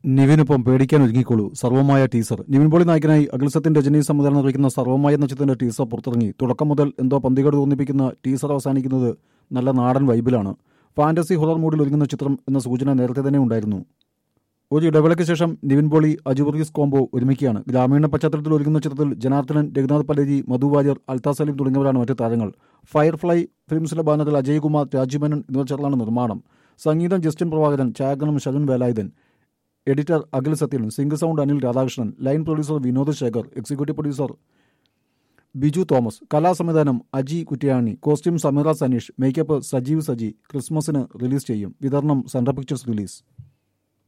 നിവിനൊപ്പം പേടിക്കാൻ ഒരുങ്ങിക്കോളൂ സർവമായ ടീസർ നിവിൻ പോളി നായകനായി അഖിൽസത്തിൻ രജനി സംവിധാനം നിർവഹിക്കുന്ന സർവമായ എന്ന ചിത്രത്തിന്റെ ടീസർ പുറത്തിറങ്ങി തുടക്കം മുതൽ എന്തോ പന്തികേട് തോന്നിപ്പിക്കുന്ന ടീസർ അവസാനിക്കുന്നത് നല്ല നാടൻ വൈബിലാണ് ഫാന്റസി ഹൊറർ മൂഡിൽ ഒരുങ്ങുന്ന ചിത്രം എന്ന സൂചന നേരത്തെ തന്നെ ഉണ്ടായിരുന്നു ഒരു ഇടവേളയ്ക്ക് ശേഷം നിവിൻ പോളി അജുവർഗീസ് കോംബോ ഒരുമിക്കുകയാണ് ഗ്രാമീണ പശ്ചാത്തലത്തിൽ ഒരുങ്ങുന്ന ചിത്രത്തിൽ ജനാർദ്ദനൻ രഘുനാഥ് പലേജി മധു വാര്യർ അൽത്താ സലീം തുടങ്ങിയവരാണ് മറ്റ് താരങ്ങൾ ഫയർഫ്ലൈ ഫിലിംസിലെ ബാനറിൽ അജയ് കുമാർ രാജീവനൻ എന്നിവർ ചേർന്നാണ് നിർമ്മാണം സംഗീതം ജസ്റ്റിൻ പ്രഭാകരൻ ഛായാഗ്രഹണം Shajan Velayudhan editor Akhil Sathyan sync sound Anil Radhakrishnan line producer Vinod Shekhar executive producer Biju Thomas കലാസംവിധാനം അജി കുറ്റിയാണി കോസ്റ്റ്യൂം സമീറ സനീഷ് മേക്കപ്പ് സജീവ് സജി ക്രിസ്മസിന് റിലീസ് ചെയ്യും വിതരണം സെൻട്രൽ പിക്ചേഴ്സ് റിലീസ്